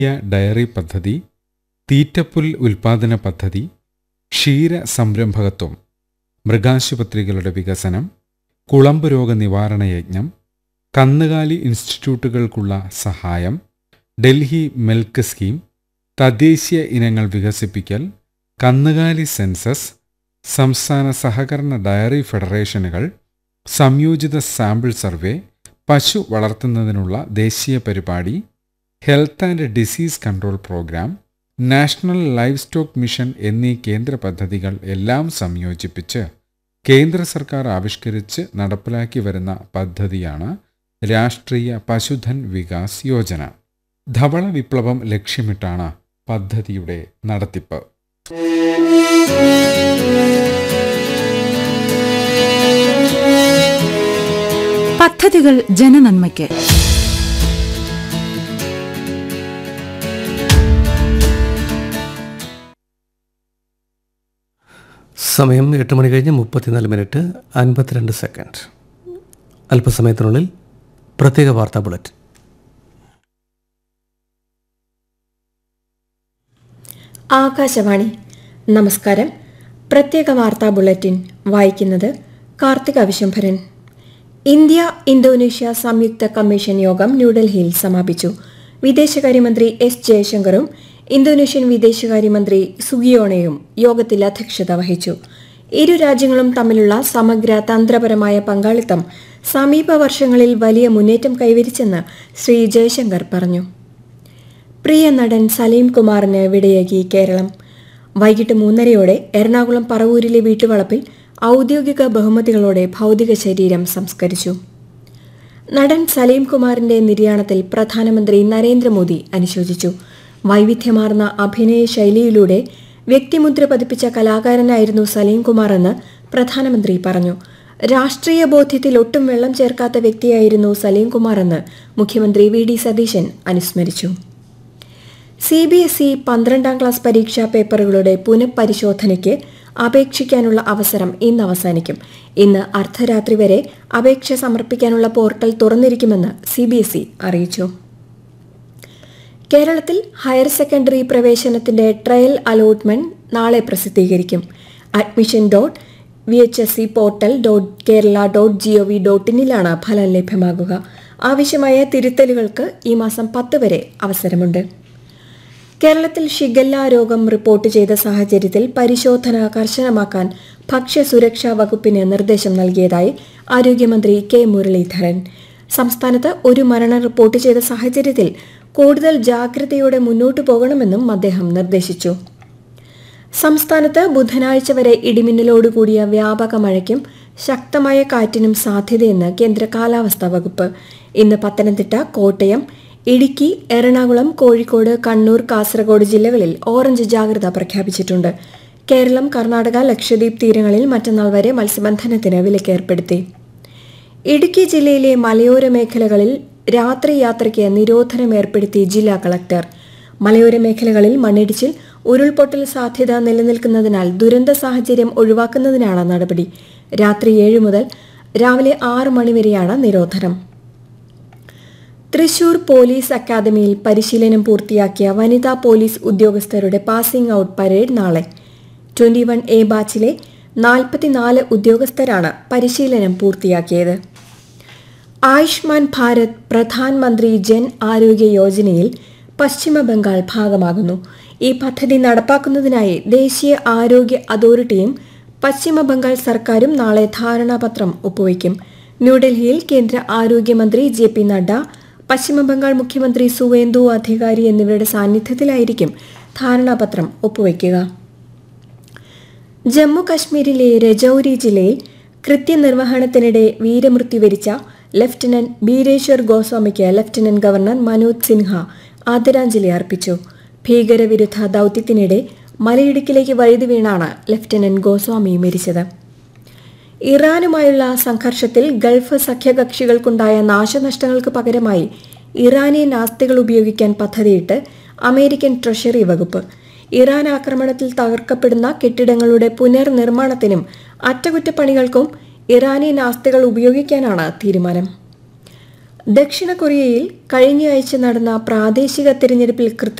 diary പദ്ധതി തീറ്റപ്പുൽ ഉൽപാദന പദ്ധതി ക്ഷീര സംരംഭകത്വം മൃഗാശുപത്രികളുടെ വികസനം കുളമ്പ് രോഗ നിവാരണ യജ്ഞം കന്നുകാലി ഇൻസ്റ്റിറ്റ്യൂട്ടുകൾക്കുള്ള സഹായം ഡൽഹി മിൽക്ക് സ്കീം തദ്ദേശീയ ഇനങ്ങൾ വികസിപ്പിക്കൽ കന്നുകാലി സെൻസസ് സംസ്ഥാന സഹകരണ ഡയറി ഫെഡറേഷനുകൾ സംയോജിത സാമ്പിൾ സർവേ പശു വളർത്തുന്നതിനുള്ള ദേശീയ പരിപാടി health and disease control programme national livestock mission എന്നീ കേന്ദ്ര പദ്ധതികൾ എല്ലാം സംയോജിപ്പിച്ച് കേന്ദ്ര സർക്കാർ ആവിഷ്കരിച്ച് നടപ്പിലാക്കി വരുന്ന പദ്ധതിയാണ് രാഷ്ട്രീയ പശുധൻ വികാസ് യോജന ധവള വിപ്ലവം ലക്ഷ്യമിട്ടാണ് പദ്ധതിയുടെ നടത്തിപ്പ് പദ്ധതികൾ ജനനന്മയ്ക്ക് സമയം എട്ട് മണി കഴിഞ്ഞ് മുപ്പത്തിനാല് മിനിറ്റ് അൻപത്തിരണ്ട് സെക്കൻഡ് അല്പസമയത്തിനുള്ളിൽ പ്രത്യേക വാർത്താ ബുള്ളറ്റ് ആകാശവാണി നമസ്കാരം പ്രത്യേക വാർത്താ ബുള്ളറ്റിൻ വായിക്കുന്നത് കാർത്തിക വിശംഭരൻ ഇന്ത്യ ഇന്തോനേഷ്യ സംയുക്ത കമ്മീഷൻ യോഗം ന്യൂഡൽഹിയിൽ സമാപിച്ചു വിദേശകാര്യമന്ത്രി എസ് ജയശങ്കറും ഇന്തോനേഷ്യൻ വിദേശകാര്യമന്ത്രി സുഗിയോണയും യോഗത്തിൽ അധ്യക്ഷത വഹിച്ചു ഇരു രാജ്യങ്ങളും തമ്മിലുള്ള സമഗ്ര തന്ത്രപരമായ പങ്കാളിത്തം സമീപ വർഷങ്ങളിൽ വലിയ മുന്നേറ്റം കൈവരിച്ചെന്ന് ശ്രീ ജയശങ്കർ പറഞ്ഞു പ്രിയ നടൻ സലീം കുമാറിന് വിടയാക്കി കേരളം വൈകിട്ട് മൂന്നരയോടെ എറണാകുളം പറവൂരിലെ വീട്ടുവളപ്പിൽ ഔദ്യോഗിക ബഹുമതികളോടെ ഭൗതിക ശരീരം സംസ്കരിച്ചു നടൻ സലീം കുമാറിന്റെ നിര്യാണത്തിൽ പ്രധാനമന്ത്രി നരേന്ദ്രമോദി അനുശോചിച്ചു വൈവിധ്യമാർന്ന അഭിനയ ശൈലിയിലൂടെ വ്യക്തിമുദ്ര പതിപ്പിച്ച കലാകാരനായിരുന്നു സലീം കുമാർ എന്ന് പ്രധാനമന്ത്രി പറഞ്ഞു രാഷ്ട്രീയ ബോധ്യത്തിൽ ഒട്ടും വെള്ളം ചേർക്കാത്ത വ്യക്തിയായിരുന്നു സലീം കുമാർ എന്ന് മുഖ്യമന്ത്രി വി ഡി സതീശൻ അനുസ്മരിച്ചു സി ബി എസ് ഇ പന്ത്രണ്ടാം ക്ലാസ് പരീക്ഷാ പേപ്പറുകളുടെ പുനഃപരിശോധനയ്ക്ക് അപേക്ഷിക്കാനുള്ള അവസരം ഇന്ന് അവസാനിക്കും ഇന്ന് അർദ്ധരാത്രി വരെ അപേക്ഷ സമർപ്പിക്കാനുള്ള പോർട്ടൽ തുറന്നിരിക്കുമെന്ന് സി ബി എസ് ഇ അറിയിച്ചു കേരളത്തിൽ ഹയർ സെക്കൻഡറി പ്രവേശനത്തിന്റെ ട്രയൽ അലോട്ട്മെന്റ് നാളെ പ്രസിദ്ധീകരിക്കും admission dot V H S C portal dot Kerala dot G O V dot ഇന്നിലാണ് ഫലം ലഭ്യമാകുക ആവശ്യമായ തിരുത്തലുകൾക്ക് ഈ മാസം പത്ത് വരെ അവസരമുണ്ട് കേരളത്തിൽ ഷിഗല്ല രോഗം റിപ്പോർട്ട് ചെയ്ത സാഹചര്യത്തിൽ പരിശോധന കർശനമാക്കാൻ ഭക്ഷ്യസുരക്ഷാ വകുപ്പിന് നിർദ്ദേശം നൽകിയതായി ആരോഗ്യമന്ത്രി കെ മുരളീധരൻ സംസ്ഥാനത്ത് ഒരു മരണം റിപ്പോർട്ട് ചെയ്ത സാഹചര്യത്തിൽ കൂടുതൽ ജാഗ്രതയോടെ മുന്നോട്ടു പോകണമെന്നും അദ്ദേഹം നിർദ്ദേശിച്ചു സംസ്ഥാനത്ത് ബുധനാഴ്ച വരെ ഇടിമിന്നലോടുകൂടിയ വ്യാപക മഴയ്ക്കും ശക്തമായ കാറ്റിനും സാധ്യതയെന്ന് കേന്ദ്ര കാലാവസ്ഥാ വകുപ്പ് ഇന്ന് പത്തനംതിട്ട കോട്ടയം ഇടുക്കി എറണാകുളം കോഴിക്കോട് കണ്ണൂർ കാസർഗോഡ് ജില്ലകളിൽ ഓറഞ്ച് ജാഗ്രത പ്രഖ്യാപിച്ചിട്ടുണ്ട് കേരളം കർണാടക ലക്ഷദ്വീപ് തീരങ്ങളിൽ മറ്റന്നാൾ വരെ മത്സ്യബന്ധനത്തിന് വിലക്കേർപ്പെടുത്തി ഇടുക്കി ജില്ലയിലെ മലയോര മേഖലകളിൽ രാത്രി യാത്രയ്ക്ക് നിരോധനം ഏർപ്പെടുത്തി ജില്ലാ കളക്ടർ മലയോര മേഖലകളിൽ മണ്ണിടിച്ചിൽ ഉരുൾപൊട്ടൽ സാധ്യത നിലനിൽക്കുന്നതിനാൽ ദുരന്ത സാഹചര്യം ഒഴിവാക്കുന്നതിനാണ് നടപടി രാത്രി ഏഴ് മുതൽ രാവിലെ ആറ് മണിവരെയാണ് നിരോധനം തൃശൂർ പോലീസ് അക്കാദമിയിൽ പരിശീലനം പൂർത്തിയാക്കിയ വനിതാ പോലീസ് ഉദ്യോഗസ്ഥരുടെ പാസിംഗ് ഔട്ട് പരേഡ് നാളെ ട്വന്റി വൺ എ ബാച്ചിലെ നാൽപ്പത്തിനാല് ഉദ്യോഗസ്ഥരാണ് പരിശീലനം പൂർത്തിയാക്കിയത് ആയുഷ്മാൻ ഭാരത് പ്രധാൻമന്ത്രി ജൻ ആരോഗ്യ യോജനയിൽ പശ്ചിമ ബംഗാൾ ഭാഗമാകുന്നു ഈ പദ്ധതി നടപ്പാക്കുന്നതിനായി ദേശീയ ആരോഗ്യ അതോറിറ്റിയും പശ്ചിമ ബംഗാൾ സർക്കാരും നാളെ ധാരണാപത്രം ഒപ്പുവയ്ക്കും ന്യൂഡൽഹിയിൽ കേന്ദ്ര ആരോഗ്യമന്ത്രി ജെ പി നഡ്ഡ പശ്ചിമ ബംഗാൾ മുഖ്യമന്ത്രി സുവേന്ദു അധികാരി എന്നിവരുടെ സാന്നിധ്യത്തിലായിരിക്കും ധാരണാപത്രം ഒപ്പുവയ്ക്കുക ജമ്മു കശ്മീരിലെ രജൌരി ജില്ലയിൽ കൃത്യനിർവഹണത്തിനിടെ വീരമൃത്യു വരിച്ച ലഫ്റ്റനന്റ് ബീരേശ്വർ ഗോസ്വാമിക്ക് ലഫ്റ്റനന്റ് ഗവർണർ മനോജ് സിൻഹ ആദരാഞ്ജലി അർപ്പിച്ചു ഭീകരവിരുദ്ധ ദൌത്യത്തിനിടെ മലയിടുക്കിലേക്ക് വഴുതി വീണാണ് ലഫ്റ്റനന്റ് ഗോസ്വാമി മരിച്ചത് ഇറാനുമായുള്ള സംഘർഷത്തിൽ ഗൾഫ് സഖ്യകക്ഷികൾക്കുണ്ടായ നാശനഷ്ടങ്ങൾക്ക് പകരമായി ഇറാനിയൻ ആസ്തികൾ ഉപയോഗിക്കാൻ പദ്ധതിയിട്ട് അമേരിക്കൻ ട്രഷറി വകുപ്പ് ഇറാൻ ആക്രമണത്തിൽ തകർക്കപ്പെടുന്ന കെട്ടിടങ്ങളുടെ പുനർനിർമ്മാണത്തിനും അറ്റകുറ്റപ്പണികൾക്കും ഇറാനിയൻ ആസ്തികൾ ഉപയോഗിക്കാനാണ് തീരുമാനം ദക്ഷിണ കൊറിയയിൽ കഴിഞ്ഞയാഴ്ച നടന്ന പ്രാദേശിക തിരഞ്ഞെടുപ്പിൽ കൃത്രിമ